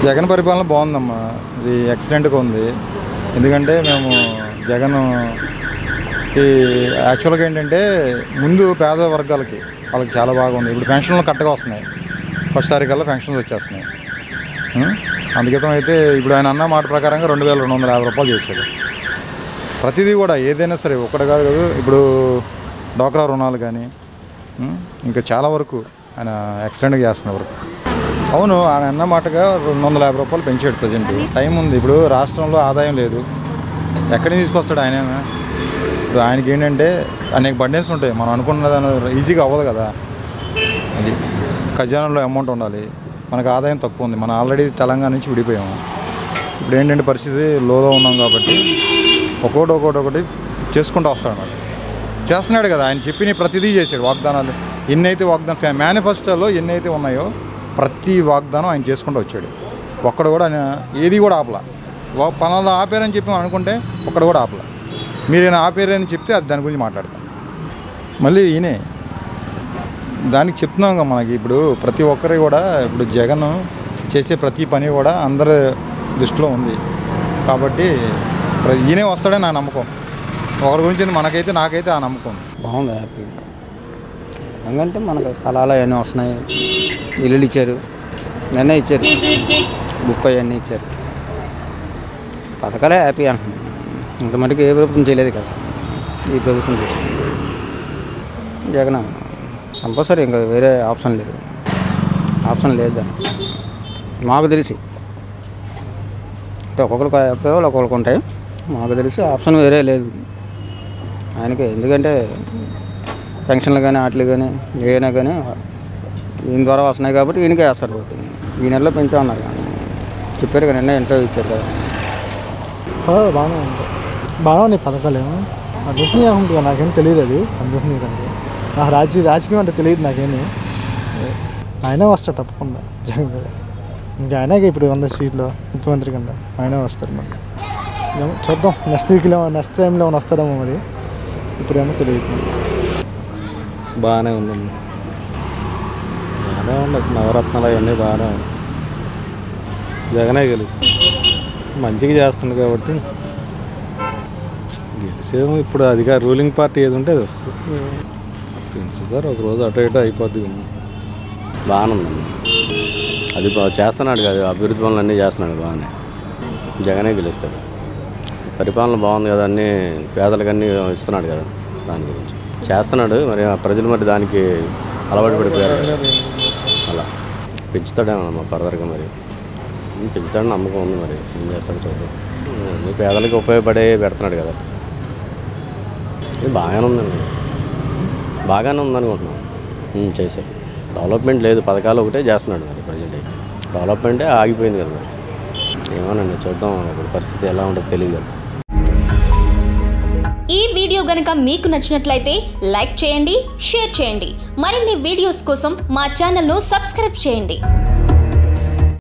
జగన్ పరిపాలన బాగుందమ్మా ఇది ఎక్సలెంట్గా ఉంది ఎందుకంటే మేము జగన్ ఈ యాక్చువల్గా ఏంటంటే ముందు పేద వర్గాలకి వాళ్ళకి చాలా బాగుంది ఇప్పుడు పెన్షన్లు కరెక్ట్గా వస్తున్నాయి ఫస్ట్ తారీఖల్లా పెన్షన్స్ వచ్చేస్తున్నాయి ఉం? అందుకతం అయితే ఇప్పుడు ఆయన అన్న మాట ప్రకారంగా రెండు వేల రెండు వందల యాభై రూపాయలు చేశాడు ప్రతిదీ కూడా ఏదైనా సరే ఒకటి కాదు కాదు ఇప్పుడు డోక్రా రుణాలు కానీ ఉం? ఇంకా చాలా వరకు ఆయన ఎక్సలెంట్గా చేస్తున్న వరకు అవును ఆయన అన్న మాటగా రెండు వందల యాభై రూపాయలు పెంచాడు ప్రజెంట్ టైం ఉంది ఇప్పుడు రాష్ట్రంలో ఆదాయం లేదు ఎక్కడి నుంచి తీసుకొస్తాడు ఆయన ఇప్పుడు ఆయనకి ఏంటంటే అనేక బడ్డెన్స్ ఉంటాయి మనం అనుకున్న దాని ఈజీగా అవ్వదు కదా అది ఖజానాలో అమౌంట్ ఉండాలి మనకు ఆదాయం తక్కువ ఉంది మనం ఆల్రెడీ తెలంగాణ నుంచి విడిపోయాము ఇప్పుడు ఏంటంటే పరిస్థితి లోలో ఉన్నాం కాబట్టి ఒక్కొక్కటి ఒక్కొక్కటి ఒకటి చేసుకుంటూ వస్తాడు అన్నమాట చేస్తున్నాడు కదా ఆయన చెప్పిన ప్రతిదీ చేశాడు వాగ్దానాలు ఎన్నైతే వాగ్దానం మేనిఫెస్టోలో ఎన్నైతే ఉన్నాయో ప్రతి వాగ్దానం ఆయన చేసుకుంటూ వచ్చాడు ఒక్కడు కూడా ఆయన ఏది కూడా ఆపలా వా- పలానా ఆపారని చెప్పి మనం అనుకుంటే ఒక్కడు కూడా ఆపలా మీరైనా ఆపారని చెప్తే అది దాని గురించి మాట్లాడతాం మళ్ళీ ఈయనే దానికి చెప్తున్నాం కదా మనకి ఇప్పుడు ప్రతి ఒక్కరి కూడా ఇప్పుడు జగన్ చేసే ప్రతి పని కూడా అందరి దృష్టిలో ఉంది కాబట్టి ప్ర- ఈయనే వస్తాడని నా నమ్మకం ఒకరి గురించి మనకైతే నాకైతే ఆ నమ్మకం ఉంది. బాగుంది హ్యాపీ ఎందుకంటే మనకు స్థలాలు అవన్నీ వస్తున్నాయి ఇల్లులు ఇచ్చారు నిన్నే ఇచ్చారు బుక్ అవన్నీ ఇచ్చారు పథకాలే హ్యాపీ అంటున్నాను ఇంత మటుకు ఏ ప్రభుత్వం చేయలేదు కదా ఈ ప్రభుత్వం చేసింది జగన్ కంపల్సరీ ఇంకా వేరే ఆప్షన్ లేదు ఆప్షన్ లేదు దానికి మాకు తెలిసి అంటే ఒక్కొక్కరికి ఉపయోగాలు ఒక్కొక్కరికి ఉంటాయి మాకు తెలిసి ఆప్షన్ వేరే లేదు ఆయనకి ఎందుకంటే పెన్షన్లు కానీ వాటిలు కానీ ఏమైనా కానీ ఈయన ద్వారా వస్తున్నాయి కాబట్టి ఈయనకే వేస్తారు ఓటు ఈ నెలలో పెంచా ఉన్నారు కానీ చెప్పారు కదా నిన్న ఇంటర్వ్యూ ఇచ్చారు కదా బాగానే ఉంది బాగానే ఉన్నాయి పథకాలు ఏమో అన్నింటినీ ఉంటుంది నాకేం తెలియదు అది అన్నింటినీ కంటే నాకు రాజకీయ రాజకీయం అంటే తెలియదు నాకేమి ఆయనే వస్తాడు తప్పకుండా జగన్ గారు ఇంకా ఆయనే ఇప్పుడు వంద సీట్లు ముఖ్యమంత్రి కింద ఆయనే వస్తారు మరి ఏమో చూద్దాం నెక్స్ట్ వీక్లో నెక్స్ట్ టైంలో ఏమైనా వస్తాడేమో మరి ఇప్పుడేమో తెలియదు మరి. బాగానే ఉందండి బాగానే ఉండదు నవరత్నాలు అవన్నీ బాగానే ఉన్నాయి జగనే గెలుస్తుంది మంచిగా చేస్తుంది కాబట్టి గెలిచేమో ఇప్పుడు అధికార రూలింగ్ పార్టీ ఏది ఉంటే అది వస్తుంది పెంచుతారు ఒక రోజు అటు ఇటు అయిపోద్ది బాగానే ఉందండి అది బా- చేస్తున్నాడు కదా అభివృద్ధి పనులు అన్నీ చేస్తున్నాడు బాగానే జగనే గెలుస్తాడు పరిపాలన బాగుంది కదా అన్నీ పేదలకు అన్నీ ఇస్తున్నాడు కదా దాని గురించి చేస్తున్నాడు మరి ఆ ప్రజలు మరి దానికి అలవాటు పడిపోయారు కదా. అలా పెంచుతాడేమో మా ఫర్దర్గా మరి ఉం, పెంచుతాడని నమ్మకం ఉంది మరి ఏం చేస్తాడో చూద్దాం అన్ని పేదలకు ఉపయోగపడే పెడుతున్నాడు కదా ఇది బాగానే ఉందండి బాగానే ఉందనుకుంటున్నాం ఉం, చేశాడు డెవలప్మెంట్ లేదు పథకాలు ఒకటే చేస్తున్నాడు మరి ప్రజెంట్ డెవలప్మెంటే ఆగిపోయింది కదా మరి ఏమోనండి చూద్దాం ఇప్పుడు పరిస్థితి ఎలా ఉంటుందో తెలియదు కదా ఈ వీడియో గనుక మీకు నచ్చినట్లయితే లైక్ చేయండి షేర్ చేయండి మరిన్ని వీడియోస్ కోసం మా ఛానల్ను సబ్స్క్రైబ్ చేయండి